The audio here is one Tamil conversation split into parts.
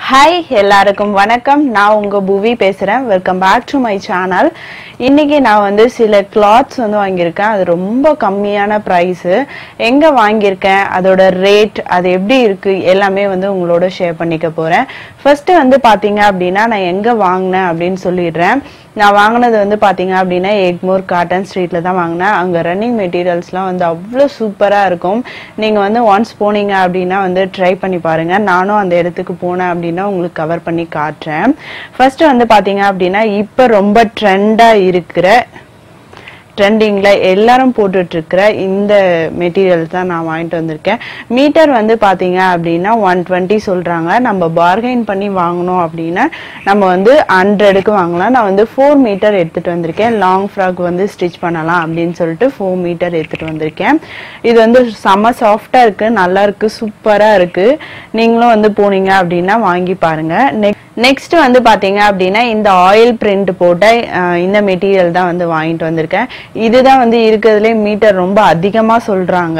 ஹாய் எல்லாருக்கும் வணக்கம் நான் உங்க புவி பேசுறேன் welcome back to my channel இன்னைக்கு நான் வந்து சில கிளாத்ஸ் வந்து வாங்கியிருக்கேன் அது ரொம்ப கம்மியான ப்ரைஸு எங்க வாங்கியிருக்கேன் அதோட ரேட் அது எப்படி இருக்கு எல்லாமே வந்து உங்களோட ஷேர் பண்ணிக்க போறேன் ஃபர்ஸ்ட் வந்து பாத்தீங்க அப்படின்னா நான் எங்க வாங்கினேன் அப்படின்னு சொல்லிடுறேன் நான் வாங்கினது வந்து பாத்தீங்க அப்படின்னா எக்மோர் காட்டன் ஸ்ட்ரீட்ல தான் வாங்கினேன் அங்க ரன்னிங் மெட்டீரியல்ஸ்லாம் வந்து அவ்வளோ சூப்பரா இருக்கும் நீங்க வந்து ஒன்ஸ் போனீங்க அப்படின்னா வந்து ட்ரை பண்ணி பாருங்க நானும் அந்த இடத்துக்கு போனேன் அப்படின்னா உங்களுக்கு கவர் பண்ணி காட்டுறேன் ஃபர்ஸ்ட் வந்து பாத்தீங்க அப்படின்னா இப்ப ரொம்ப ட்ரெண்டா இருக்கிற ட்ரெண்டிங்ல எல்லாரும் போட்டுட்டு இருக்கிற இந்த மெட்டீரியல்ஸ் தான் நான் வாங்கிட்டு வந்திருக்கேன் மீட்டர் வந்து பாத்தீங்க அப்படின்னா ஒன் டுவெண்ட்டி சொல்றாங்க நம்ம பார்கெயின் பண்ணி வாங்கணும் அப்படின்னா நம்ம வந்து ஹண்ட்ரடுக்கு வாங்கலாம் நான் வந்து ஃபோர் மீட்டர் எடுத்துட்டு வந்திருக்கேன் லாங் ஃப்ராக் வந்து ஸ்டிச் பண்ணலாம் அப்படின்னு சொல்லிட்டு ஃபோர் மீட்டர் எடுத்துட்டு வந்திருக்கேன் இது வந்து செம்ம சாஃப்டா இருக்கு நல்லா இருக்கு சூப்பரா இருக்கு நீங்களும் வந்து போனீங்க அப்படின்னா வாங்கி பாருங்க நெக்ஸ்ட் நெக்ஸ்ட் வந்து பாத்தீங்க அப்படின்னா இந்த ஆயில் பிரிண்ட் போட்ட அஹ், இந்த மெட்டீரியல் தான் வந்து வாங்கிட்டு வந்திருக்கேன் இதுதான் வந்து இருக்கிறதுலே மீட்டர் ரொம்ப அதிகமா சொல்றாங்க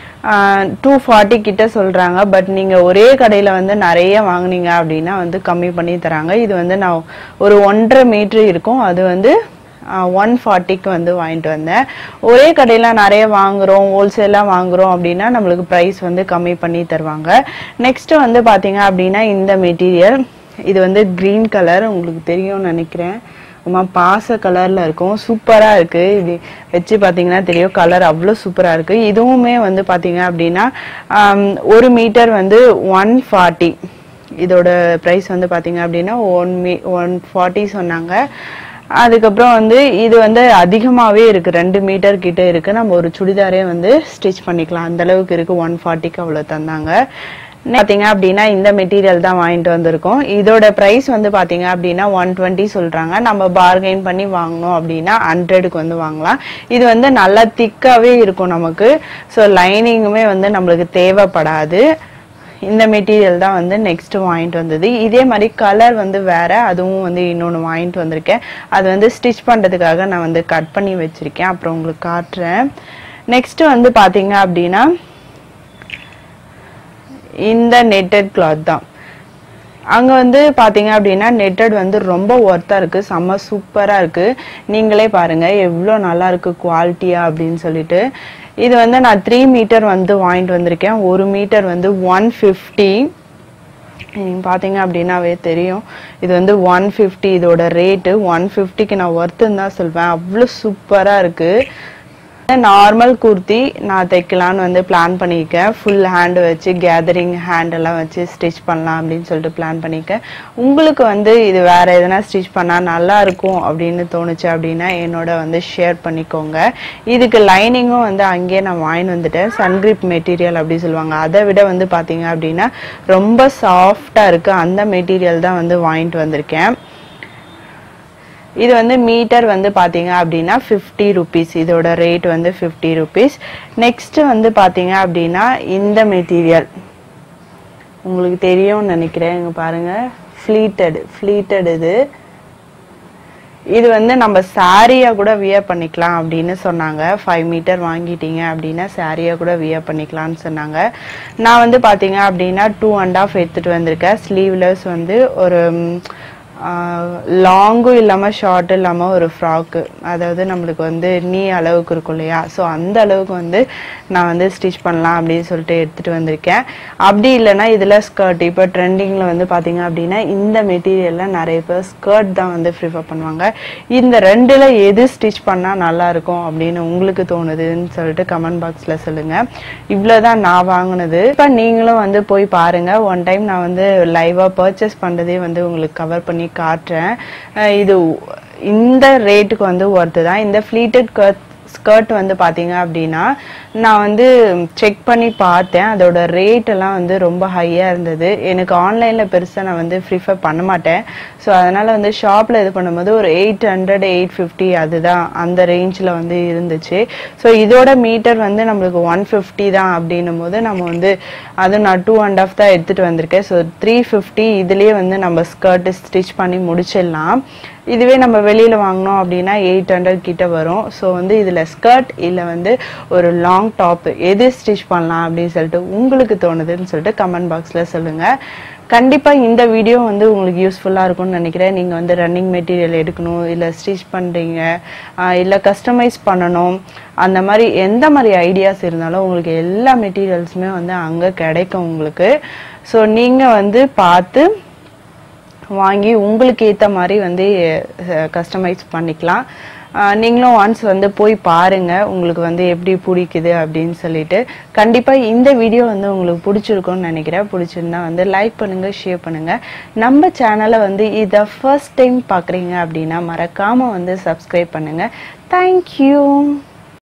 டூ ஃபார்ட்டி கிட்ட சொல்றாங்க பட் நீங்க ஒரே கடையில வந்து நிறைய வாங்குனீங்க அப்படின்னா வந்து கம்மி பண்ணி தராங்க இது வந்து நான் ஒரு ஒன்றரை மீட்டர் இருக்கும் அது வந்து ஒன் ஃபார்ட்டிக்கு வந்து வாங்கிட்டு வந்தேன் ஒரே கடையில நிறைய வாங்குறோம் ஹோல்சேலாக வாங்குறோம் அப்படின்னா நம்மளுக்கு ப்ரைஸ் வந்து கம்மி பண்ணி தருவாங்க நெக்ஸ்ட் வந்து பாத்தீங்க அப்படின்னா இந்த மெட்டீரியல் இது வந்து கிரீன் கலர் உங்களுக்கு தெரியும்னு நினைக்கிறேன் ரொம்ப பாச கலர்ல இருக்கும் சூப்பரா இருக்கு இது வச்சு பாத்தீங்கன்னா தெரியும் கலர் அவ்வளோ சூப்பரா இருக்கு இதுவுமே வந்து பாத்தீங்க அப்படின்னா ஆம், ஒரு மீட்டர் வந்து ஒன் ஃபார்ட்டி இதோட ப்ரைஸ் வந்து பாத்தீங்க அப்படின்னா ஒன் மீ ஒன் ஃபார்ட்டி சொன்னாங்க அதுக்கப்புறம் வந்து இது வந்து அதிகமாவே இருக்கு ரெண்டு மீட்டர் கிட்ட இருக்கு நம்ம ஒரு சுடிதாரே வந்து ஸ்டிச் பண்ணிக்கலாம் அந்த அளவுக்கு இருக்கு ஒன் ஃபார்ட்டிக்கு அவ்வளவு தந்தாங்க பாத்தீங்க அப்படின்னா இந்த மெட்டீரியல் தான் வாங்கிட்டு வந்திருக்கோம் இதோட பிரைஸ் வந்து பாத்தீங்க அப்படின்னா ஒன் டுவெண்ட்டி சொல்றாங்க நம்ம பார்கெயின் பண்ணி வாங்கணும் அப்படின்னா ஹண்ட்ரடுக்கு வந்து வாங்கலாம் இது வந்து நல்லா திக்காவே இருக்கும் நமக்கு ஸோ லைனிங்குமே வந்து நம்மளுக்கு தேவைப்படாது இந்த மெட்டீரியல் தான் வந்து நெக்ஸ்ட் வாங்கிட்டு வந்தது இதே மாதிரி கலர் வந்து வேற அதுவும் வந்து இன்னொன்று வாங்கிட்டு வந்திருக்கேன் அது வந்து ஸ்டிச் பண்றதுக்காக நான் வந்து கட் பண்ணி வச்சிருக்கேன் அப்புறம் உங்களுக்கு காட்டுறேன் நெக்ஸ்ட் வந்து பாத்தீங்க அப்படின்னா இந்த நெட்டட் கிளாத் தான் அங்க வந்து பாத்தீங்க அப்படின்னா நெட்டட் வந்து ரொம்ப ஒர்த்தா இருக்கு செம்ம சூப்பரா இருக்கு நீங்களே பாருங்க எவ்வளவு நல்லா இருக்கு குவாலிட்டியா அப்படின்னு சொல்லிட்டு இது வந்து நான் த்ரீ மீட்டர் வந்து வாங்கிட்டு வந்திருக்கேன் ஒரு மீட்டர் வந்து ஒன் ஃபிஃப்டி நீங்க பாத்தீங்க அப்படின்னாவே தெரியும் இது வந்து ஒன் ஃபிஃப்டி இதோட ரேட்டு ஒன் ஃபிஃப்டிக்கு நான் ஒர்த்துன்னு தான் சொல்வேன் அவ்வளோ சூப்பரா இருக்கு நார்மல் குர்த்தி நான் தைக்கலான்னு வந்து பிளான் பண்ணியிருக்கேன் ஃபுல் ஹேண்ட் வச்சு கேதரிங் ஹேண்ட் எல்லாம் வச்சு ஸ்டிச் பண்ணலாம் அப்படின்னு சொல்லிட்டு பிளான் பண்ணியிருக்கேன் உங்களுக்கு வந்து இது வேற எதனா ஸ்டிச் பண்ணா நல்லா இருக்கும் அப்படின்னு தோணுச்சு அப்படின்னா என்னோட வந்து ஷேர் பண்ணிக்கோங்க இதுக்கு லைனிங்கும் வந்து அங்கேயே நான் வாங்கிட்டு வந்துட்டேன் சன்கிரிப் மெட்டீரியல் அப்படி சொல்லுவாங்க அதை விட வந்து பாத்தீங்க அப்படின்னா ரொம்ப சாஃப்டா இருக்கு அந்த மெட்டீரியல் தான் வந்து வாங்கிட்டு வந்திருக்கேன் இது வந்து மீட்டர் வந்து பாத்தீங்க அப்படின்னா ஃபிஃப்டி ருபீஸ் இதோட ரேட் வந்து ஃபிஃப்டி ருபீஸ் நெக்ஸ்ட் வந்து பாத்தீங்க அப்படின்னா இந்த மெட்டீரியல் உங்களுக்கு தெரியும்னு நினைக்கிறேன் இங்க பாருங்க ஃபிளீட்டட் ஃபிளீட்டட் இது இது வந்து நம்ம சாரியா கூட வியர் பண்ணிக்கலாம் அப்படின்னு சொன்னாங்க ஃபைவ் மீட்டர் வாங்கிட்டீங்க அப்படின்னா சாரியா கூட வியர் பண்ணிக்கலாம்னு சொன்னாங்க நான் வந்து பாத்தீங்க அப்படின்னா டூ அண்ட் ஆஃப் எடுத்துட்டு வந்திருக்கேன் ஸ்லீவ்லெஸ் வந்து ஒரு லாங்கும் இல்லாம ஷார்ட் இல்லாம ஒரு ஃப்ராக்கு அதாவது நம்மளுக்கு வந்து நீ அளவுக்கு இருக்கும் இல்லையா ஸோ அந்த அளவுக்கு வந்து நான் வந்து ஸ்டிச் பண்ணலாம் அப்படின்னு சொல்லிட்டு எடுத்துட்டு வந்திருக்கேன் அப்படி இல்லைன்னா இதுல ஸ்கர்ட் இப்போ ட்ரெண்டிங்ல வந்து பாத்தீங்க அப்படின்னா இந்த மெட்டீரியல்ல நிறைய பேர் ஸ்கர்ட் தான் வந்து ப்ரிஃபர் பண்ணுவாங்க இந்த ரெண்டுல எது ஸ்டிச் பண்ணா நல்லா இருக்கும் அப்படின்னு உங்களுக்கு தோணுதுன்னு சொல்லிட்டு கமெண்ட் பாக்ஸ்ல சொல்லுங்க இவ்வளவுதான் நான் வாங்கினது இப்ப நீங்களும் வந்து போய் பாருங்க ஒன் டைம் நான் வந்து லைவா பர்ச்சேஸ் பண்றதே வந்து உங்களுக்கு கவர் பண்ணி காட்டுறேன் அஹ் இது இந்த ரேட்டுக்கு வந்து ஒர்த்து தான் இந்த ஃபிளீட்டட் ஸ்கர்ட் வந்து பாத்தீங்க அப்படின்னா நான் வந்து செக் பண்ணி பார்த்தேன் அதோட ரேட் எல்லாம் வந்து ரொம்ப ஹையா இருந்தது எனக்கு ஆன்லைன்ல பெருசா நான் வந்து ப்ரிஃபர் பண்ண மாட்டேன் ஸோ அதனால வந்து ஷாப்ல இது பண்ணும்போது ஒரு எயிட் ஹண்ட்ரட் எயிட் ஃபிஃப்டி அதுதான் அந்த ரேஞ்சில் வந்து இருந்துச்சு ஸோ இதோட மீட்டர் வந்து நம்மளுக்கு ஒன் ஃபிஃப்டி தான் அப்படின்னும் போது நம்ம வந்து அது நான் டூ அண்ட் ஆஃப் தான் எடுத்துட்டு வந்திருக்கேன் ஸோ த்ரீ ஃபிஃப்டி இதுலயே வந்து நம்ம ஸ்கர்ட் ஸ்டிச் பண்ணி முடிச்சிடலாம் இதுவே நம்ம வெளியில வாங்கினோம் அப்படின்னா எயிட் ஹண்ட்ரட் கிட்ட வரும் ஸோ வந்து இதுல ஸ்கர்ட் இல்ல வந்து ஒரு லாங் டாப் எது ஸ்டிச் பண்ணலாம் அப்படின்னு சொல்லிட்டு உங்களுக்கு தோணுதுன்னு சொல்லிட்டு கமெண்ட் பாக்ஸ்ல சொல்லுங்க கண்டிப்பா இந்த வீடியோ வந்து உங்களுக்கு யூஸ்ஃபுல்லா இருக்கும்னு நினைக்கிறேன் நீங்க வந்து ரன்னிங் மெட்டீரியல் எடுக்கணும் இல்ல ஸ்டிச் பண்றீங்க ஆஹ் இல்ல கஸ்டமைஸ் பண்ணணும் அந்த மாதிரி எந்த மாதிரி ஐடியாஸ் இருந்தாலும் உங்களுக்கு எல்லா மெட்டீரியல்ஸுமே வந்து அங்க கிடைக்கும் உங்களுக்கு ஸோ நீங்க வந்து பார்த்து வாங்கி உங்களுக்கு ஏற்ற மாதிரி வந்து கஸ்டமைஸ் பண்ணிக்கலாம் அஹ் நீங்களும் ஒன்ஸ் வந்து போய் பாருங்க உங்களுக்கு வந்து எப்படி பிடிக்குது அப்படின்னு சொல்லிட்டு கண்டிப்பா இந்த வீடியோ வந்து உங்களுக்கு பிடிச்சிருக்கும்னு நினைக்கிறேன் பிடிச்சிருந்தா வந்து லைக் பண்ணுங்க ஷேர் பண்ணுங்க நம்ம சேனலை வந்து இதை ஃபர்ஸ்ட் டைம் பார்க்குறீங்க அப்படின்னா மறக்காம வந்து சப்ஸ்கிரைப் பண்ணுங்க தேங்க்யூ